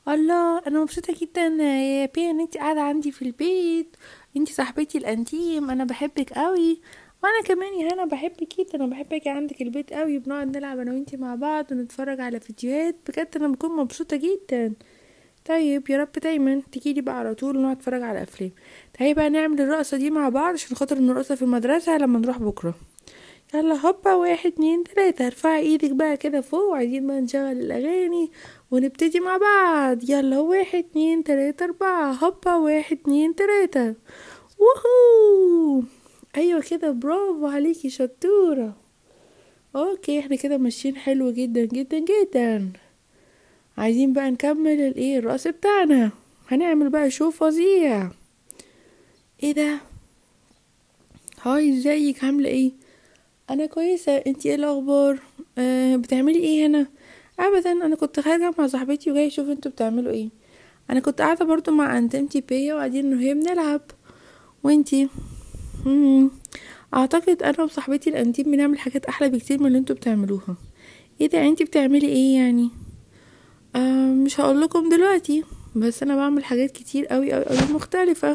الله انا مبسوطه جدا يا بي ان انت قاعده عندي في البيت انت صاحبتي الانتيم انا بحبك قوي وانا كمان يا هنا بحبك جدا انا بحب اجي عندك البيت قوي بنقعد نلعب انا وانتي مع بعض ونتفرج على فيديوهات بجد انا بكون مبسوطه جدا طيب يا رب دايما تجيلي بقى على طول ونقعد نتفرج على افلام تعالي بقى نعمل الرقصه دي مع بعض عشان خاطر نرقصها في المدرسه لما نروح بكره يلا هوبا واحد اتنين تلاتة ارفعي ايدك بقى كده فوق وعايزين بقى نشغل الاغاني ونبتدي مع بعض يلا واحد اتنين تلاتة اربعة هوبا واحد اتنين تلاتة ووهو ايوه كده برافو عليكي شطورة اوكي احنا كده ماشيين حلو جدا جدا جدا عايزين بقى نكمل الايه الرقص بتاعنا هنعمل بقى شو فظيع ايه ده هاي ازيك عاملة ايه انا كويسة انتي ايه الاخبار أه بتعملي ايه هنا ابدا انا كنت خارجة مع صاحبتي وجاي اشوف انتوا بتعملوا ايه انا كنت قاعدة برضو مع انتمتي بيا وقاعدين وهي بنلعب وانتي مم. اعتقد انا وصاحبتي الانتيم بنعمل حاجات احلى بكتير من اللي انتوا بتعملوها ايه ده انتي بتعملي ايه يعني آه مش هقول لكم دلوقتي بس انا بعمل حاجات كتير قوي قوي قوي مختلفة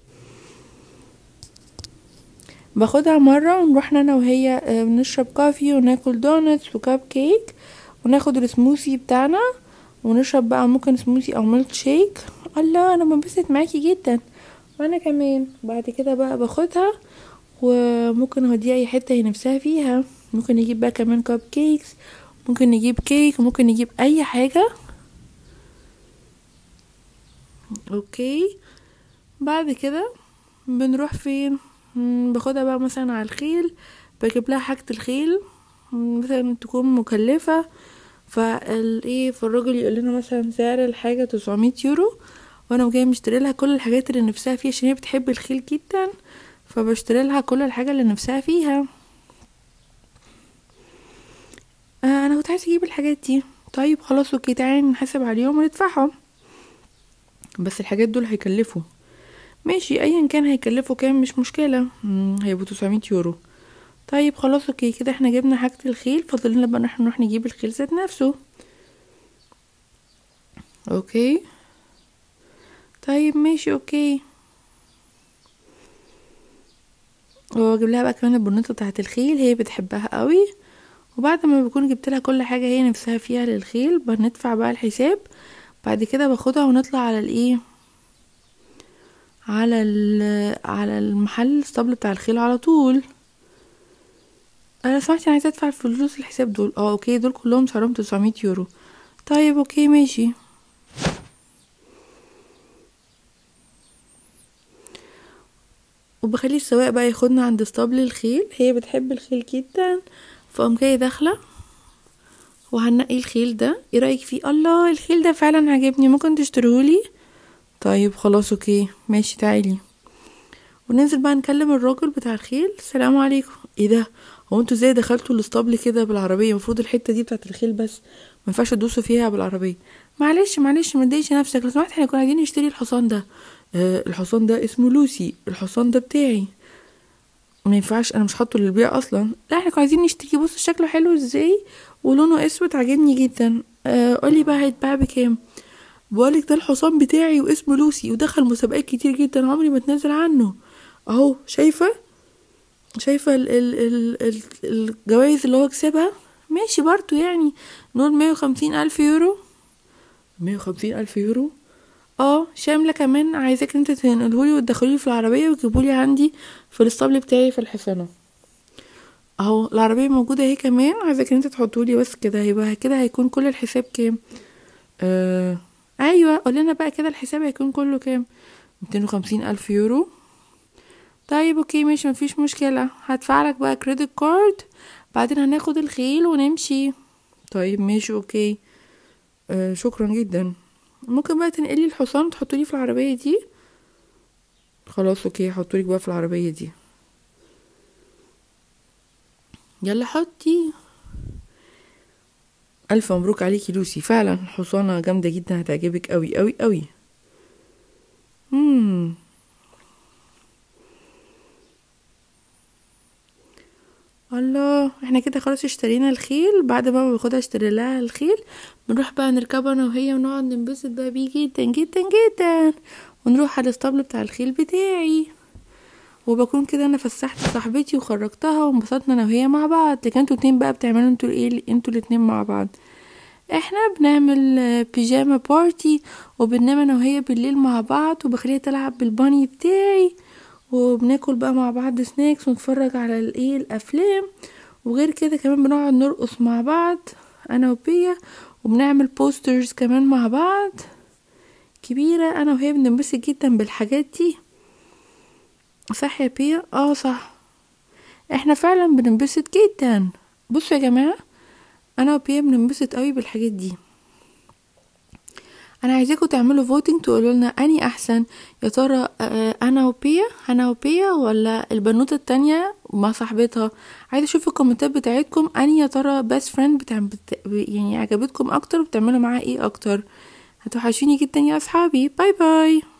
باخدها مرة ونروح انا وهي آه، بنشرب كافي وناكل دونتس وكاب كيك وناخد السموثي بتاعنا ونشرب بقى ممكن سموثي او ميلك شيك الله انا بنبسط معاكي جدا وانا كمان بعد كده بقى باخدها وممكن اوديها اي حته هي نفسها فيها ممكن نجيب بقى كمان كاب كيكس ممكن نجيب كيك ممكن نجيب اي حاجه اوكي بعد كده بنروح فين مم، باخدها بقى مثلا على الخيل بجيب لها حاجه الخيل مم، مثلا تكون مكلفه فالايه فالراجل يقول لنا مثلا سعر الحاجه 900 يورو وانا جايه مشتري لها كل الحاجات اللي نفسها فيها عشان هي بتحب الخيل جدا فبشتري لها كل الحاجه اللي نفسها فيها آه انا كنت عايزه اجيب الحاجات دي طيب خلاص اوكي تعالي نحاسب عليهم وندفعهم بس الحاجات دول هيكلفوا ماشي ايا كان هيكلفوا كام مش مشكله مم، هيبقوا 900 يورو طيب خلاص اوكي كده احنا جبنا حاجه الخيل فاضل لنا بقى ان احنا نروح نجيب الخيل ذات نفسه اوكي طيب ماشي اوكي واجيب لها بقى كمان البنوته بتاعه الخيل هي بتحبها قوي وبعد ما بكون جبت لها كل حاجه هي نفسها فيها للخيل بندفع بقى الحساب بعد كده باخدها ونطلع على الايه على ال- على المحل الاسطبل بتاع الخيل على طول انا سمعت انا عايزه ادفع فلوس الحساب دول اه اوكي دول كلهم سعرهم 900 يورو طيب اوكي ماشي وبخلي السواق بقى ياخدنا عند اسطبل الخيل هي بتحب الخيل جدا فقوم جاي داخله وهنقي الخيل ده ايه رايك فيه الله الخيل ده فعلا عجبني ممكن تشتريهولي طيب خلاص اوكي ماشي تعالي وننزل بقى نكلم الراجل بتاع الخيل السلام عليكم ايه ده هو انتوا ازاي دخلتوا الاسطبل كده بالعربيه المفروض الحته دي بتاعت الخيل بس ما ينفعش تدوسوا فيها بالعربيه معلش معلش ما تضايقش نفسك لو سمحت احنا كنا عايزين نشتري الحصان ده آه الحصان ده اسمه لوسي الحصان ده بتاعي ما ينفعش انا مش حاطه للبيع اصلا لا احنا كنا عايزين نشتري بص شكله حلو ازاي ولونه اسود عاجبني جدا آه قولي بقى هيتباع بكام بقولك ده الحصان بتاعي واسمه لوسي ودخل مسابقات كتير جدا عمري ما اتنازل عنه اهو شايفه شايفه ال ال ال ال الجوائز اللي هو كسبها ماشي برضو يعني نقول مية وخمسين الف يورو مية وخمسين الف يورو اه شاملة كمان عايزاك انت تنقلهولي وتدخلولي في العربية وتجيبولي عندي في الاسطبل بتاعي في الحصانة اهو العربية موجودة اهي كمان عايزاك انت تحطولي بس كده هيبقى كده هيكون كل الحساب كام آه ايوه قولنا بقى كده الحساب هيكون كله كام ميتين وخمسين الف يورو طيب اوكي ماشي مفيش مشكلة هدفعلك بقى كريدت كارد بعدين هناخد الخيل ونمشي طيب ماشي اوكي آه شكرا جدا ممكن بقى تنقلي الحصان تحطولي في العربية دي خلاص اوكي هحطولك بقى في العربية دي يلا حطي الف مبروك عليكي لوسي فعلا حصانة جامدة جدا هتعجبك قوي قوي قوي مم. الله احنا كده خلاص اشترينا الخيل بعد ما باخدها اشتري لها الخيل بنروح بقى نركبه انا وهي ونقعد ننبسط بقى بيه جدا جدا جدا ونروح على الاسطبل بتاع الخيل بتاعي وبكون كده انا فسحت صاحبتي وخرجتها وانبسطنا انا وهي مع بعض لكن انتوا اتنين بقى بتعملوا انتوا ايه انتوا الاتنين مع بعض احنا بنعمل بيجاما بارتي وبننام انا وهي بالليل مع بعض وبخليها تلعب بالباني بتاعي وبناكل بقى مع بعض سناكس ونتفرج على الايه الافلام وغير كده كمان بنقعد نرقص مع بعض انا وبيا وبنعمل بوسترز كمان مع بعض كبيرة انا وهي بننبسط جدا بالحاجات دي صح يا بيا اه صح احنا فعلا بننبسط جدا بصوا يا جماعة انا وبيا بننبسط قوي بالحاجات دي انا عايزاكم تعملوا فوتنج تقولوا لنا اني احسن يا ترى انا وبيا انا وبيا ولا البنوته التانية مع صاحبتها عايزه اشوف الكومنتات بتاعتكم اني يا ترى بيست فريند بتاع بت... يعني عجبتكم اكتر وبتعملوا معاها ايه اكتر هتوحشوني جدا يا اصحابي باي باي